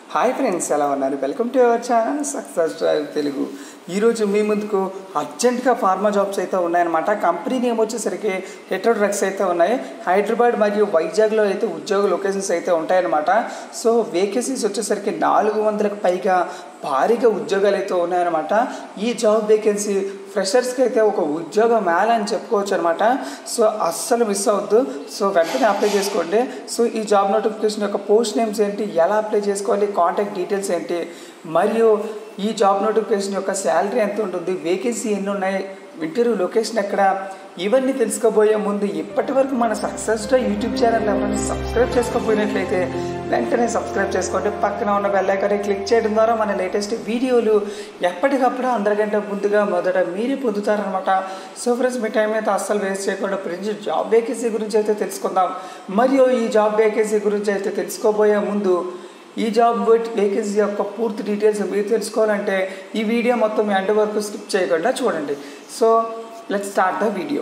hi friends ఎలా ఉన్నారు welcome to our channel success drive Telugu ఈరోజు మీ ముందుకు అర్జెంటుగా ఫార్మా జాబ్స్ అయితే ఉన్నాయన్నమాట కంపెనీ నేమ్ వచ్చేసరికి హెట్రో డ్రగ్స్ అయితే ఉన్నాయి హైదరాబాద్ మరియు వైజాగ్లో అయితే ఉద్యోగ లొకేషన్స్ అయితే ఉంటాయన్నమాట సో వేకెన్సీస్ వచ్చేసరికి నాలుగు వందలకు పైగా భారీగా ఉద్యోగాలు అయితే ఉన్నాయన్నమాట ఈ జాబ్ వేకెన్సీ ఫ్రెషర్స్కి అయితే ఒక ఉద్యోగ మేళ అని చెప్పుకోవచ్చు అనమాట సో అస్సలు మిస్ అవ్వద్దు సో వెంటనే అప్లై చేసుకోండి సో ఈ జాబ్ నోటిఫికేషన్ యొక్క పోస్ట్ నేమ్స్ ఏంటి ఎలా అప్లై చేసుకోవాలి కాంటాక్ట్ డీటెయిల్స్ ఏంటి మరియు ఈ జాబ్ నోటిఫికేషన్ యొక్క శాలరీ ఎంత ఉంటుంది వేకెన్సీ ఎన్ని ఉన్నాయి ఇంటర్వ్యూ లొకేషన్ ఎక్కడ ఇవన్నీ తెలుసుకోబోయే ముందు ఇప్పటి వరకు మన సక్సెస్గా యూట్యూబ్ ఛానల్ ఎవరైనా సబ్స్క్రైబ్ చేసుకోకపోయినట్లయితే వెంటనే సబ్స్క్రైబ్ చేసుకోండి పక్కన ఉన్న బెల్ ఐకాన్ని క్లిక్ చేయడం ద్వారా మన లేటెస్ట్ వీడియోలు ఎప్పటికప్పుడు అందరికంటే ముందుగా మొదట మీరే పొందుతారనమాట సో ఫ్రెండ్స్ మీ టైం అయితే అస్సలు వేస్ట్ చేయకుండా ఫ్రెండ్స్ జాబ్ వేకెన్సీ గురించి అయితే తెలుసుకుందాం మరియు ఈ జాబ్ వేకెన్సీ గురించి అయితే తెలుసుకోబోయే ముందు ఈ జాబ్ వేకెన్సీ యొక్క పూర్తి డీటెయిల్స్ మీరు తెలుసుకోవాలంటే ఈ వీడియో మొత్తం మీ ఎండ్ వరకు స్కిప్ చేయకుండా చూడండి so let start the video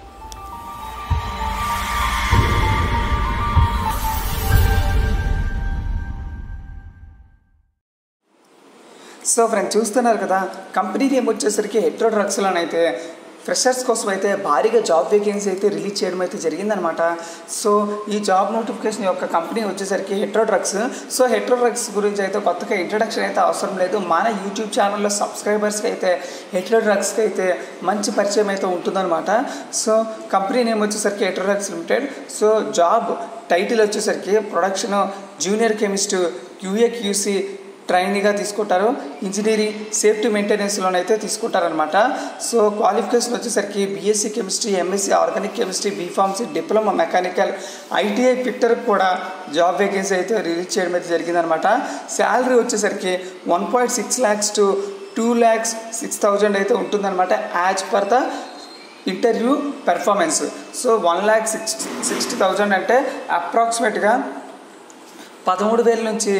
so friends చూస్తున్నారు కదా కంపెనీ నేమ్ వచ్చేసరికి హెట్రో డ్రగ్స్లోనైతే అయితే ఫ్రెషర్స్ కోసం అయితే భారీగా జాబ్ వేకెన్సీ అయితే రిలీజ్ చేయడం అయితే జరిగిందనమాట సో ఈ జాబ్ నోటిఫికేషన్ యొక్క కంపెనీ వచ్చేసరికి Hetero drugs so Hetero drugs గురించి అయితే కొత్తగా ఇంట్రడక్షన్ అయితే అవసరం లేదు మన యూట్యూబ్ ఛానల్లో సబ్స్క్రైబర్స్కి అయితే హెట్రో డ్రగ్స్కి అయితే మంచి పరిచయం అయితే ఉంటుందన్నమాట సో కంపెనీ నేమ్ వచ్చేసరికి Hetero drugs limited so job title వచ్చేసరికి production junior chemist QA QC ట్రైనీగా తీసుకుంటారు ఇంజనీరింగ్ సేఫ్టీ మెయింటెనెన్స్లోనైతే తీసుకుంటారనమాట సో క్వాలిఫికేషన్ వచ్చేసరికి BSc chemistry MSc organic chemistry B pharmacy diploma mechanical ITI fitter కూడా జాబ్ వేకెన్సీ అయితే రిలీజ్ చేయడం అయితే జరిగిందనమాట శాలరీ వచ్చేసరికి one point six lakhs to two lakhs six thousand అయితే ఉంటుందన్నమాట as per the interview performance so one lakh six sixty thousand అంటే అప్రాక్సిమేట్గా పదమూడు వేల నుంచి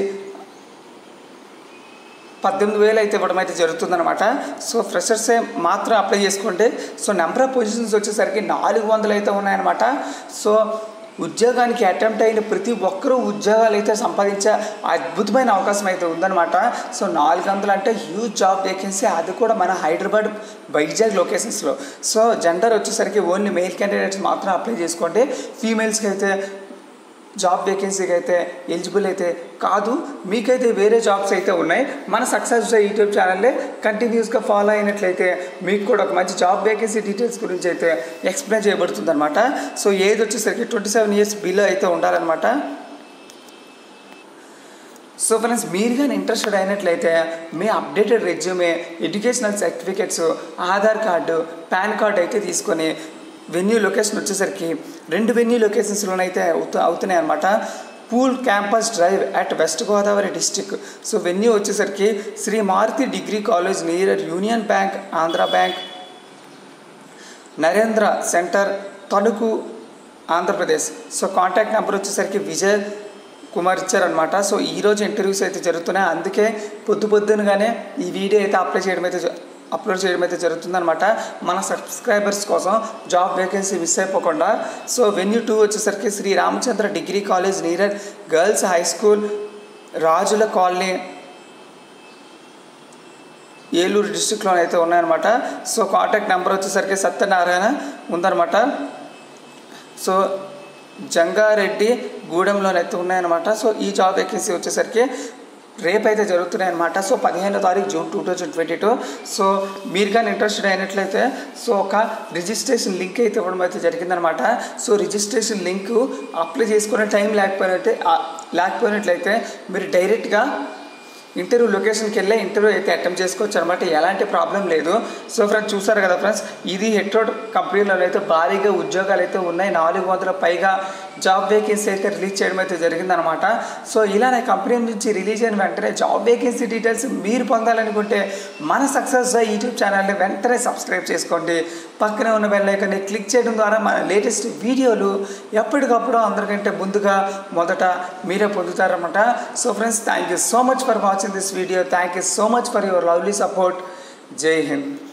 పద్దెనిమిది వేలు అయితే ఇవ్వడం అయితే జరుగుతుందన్నమాట సో ఫ్రెషర్సే మాత్రం అప్లై చేసుకోండి సో నెంబర్ ఆఫ్ పొజిషన్స్ వచ్చేసరికి నాలుగు వందలు అయితే ఉన్నాయన్నమాట సో ఉద్యోగానికి అటెంప్ట్ అయిన ప్రతి ఒక్కరూ ఉద్యోగాలు అయితే సంపాదించే అద్భుతమైన అవకాశం అయితే ఉందన్నమాట సో నాలుగు వందలు అంటే హ్యూజ్ జాబ్ వేకెన్సీ అది కూడా మన హైదరాబాద్ వైజాగ్ లొకేషన్స్లో సో జెండర్ వచ్చేసరికి ఓన్లీ మెయిల్ క్యాండిడేట్స్ మాత్రం అప్లై చేసుకోండి ఫీమేల్స్కి అయితే జాబ్ వేకెన్సీకి అయితే ఎలిజిబుల్ అయితే కాదు మీకైతే వేరే జాబ్స్ అయితే ఉన్నాయి మన సక్సెస్ యూట్యూబ్ ఛానల్లే కంటిన్యూస్గా ఫాలో అయినట్లయితే మీకు కూడా ఒక మంచి జాబ్ వేకెన్సీ డీటెయిల్స్ గురించి అయితే ఎక్స్ప్లెయిన్ చేయబడుతుంది అనమాట సో ఏది వచ్చేసరికి ట్వంటీ సెవెన్ ఇయర్స్ బిలో అయితే ఉండాలన్నమాట సో ఫ్రెండ్స్ మీరు కానీ ఇంట్రెస్టెడ్ అయినట్లయితే మీ updated resume educational certificates Aadhaar card PAN card అయితే తీసుకొని వెన్యూ లొకేషన్ వచ్చేసరికి రెండు వెన్యూ లొకేషన్స్లోనైతే అవుతూ అవుతున్నాయి అనమాట pool campus drive at west Godavari district so venue వచ్చేసరికి Shri Maruti degree college near union bank Andhra bank Narendra centre Tanuku Andhra Pradesh so contact number వచ్చేసరికి విజయ్ కుమార్ ఇచ్చారనమాట సో ఈరోజు ఇంటర్వ్యూస్ అయితే జరుగుతున్నాయి అందుకే పొద్దు పొద్దునగానే ఈ వీడియో అయితే అప్లై చేయడం అయితే అప్లోడ్ చేయడం అయితే జరుగుతుందనమాట మన సబ్స్క్రైబర్స్ కోసం జాబ్ వేకెన్సీ మిస్ అయిపోకుండా సో వెన్యూ టూ వచ్చేసరికి Shri Ramachandra degree college near girls high school Rajula colony Eluru డిస్టిక్లో అయితే ఉన్నాయన్నమాట సో కాంటాక్ట్ నెంబర్ వచ్చేసరికి సత్యనారాయణ ఉందన్నమాట సో జంగారెడ్డి గూడెంలోనైతే ఉన్నాయన్నమాట సో ఈ జాబ్ వేకెన్సీ వచ్చేసరికి రేపు అయితే జరుగుతున్నాయి అనమాట సో పదిహేనో తారీఖు June two thousand twenty two so మీరు కానీ ఇంట్రెస్టెడ్ అయినట్లయితే సో ఒక రిజిస్ట్రేషన్ లింక్ అయితే ఇవ్వడం అయితే జరిగిందనమాట సో రిజిస్ట్రేషన్ లింక్ అప్లై చేసుకునే టైం లేకపోయినట్టే లేకపోయినట్లయితే మీరు డైరెక్ట్గా ఇంటర్వ్యూ లొకేషన్కి వెళ్ళే ఇంటర్వ్యూ అయితే అటెంప్ట్ చేసుకోవచ్చు అనమాట ఎలాంటి ప్రాబ్లం లేదు సో ఫ్రెండ్స్ చూసారు కదా ఫ్రెండ్స్ ఇది హెట్రోడ్ కంపెనీలో అయితే భారీగా ఉద్యోగాలు అయితే ఉన్నాయి నాలుగు వందల పైగా జాబ్ వేకెన్సీ అయితే రిలీజ్ చేయడం అయితే జరిగిందనమాట సో ఇలానే కంపెనీ నుంచి రిలీజ్ అయిన వెంటనే జాబ్ వేకెన్సీ డీటెయిల్స్ మీరు పొందాలనుకుంటే మన సక్సెస్ యూట్యూబ్ ఛానల్ని వెంటనే సబ్స్క్రైబ్ చేసుకోండి పక్కనే ఉన్న బెల్ ఐకాన్ని క్లిక్ చేయడం ద్వారా మన లేటెస్ట్ వీడియోలు ఎప్పటికప్పుడు అందరికంటే ముందుగా మొదట మీరే పొందుతారన్నమాట so friends thank you so much for watching this video thank you so much for your lovely support Jai Hind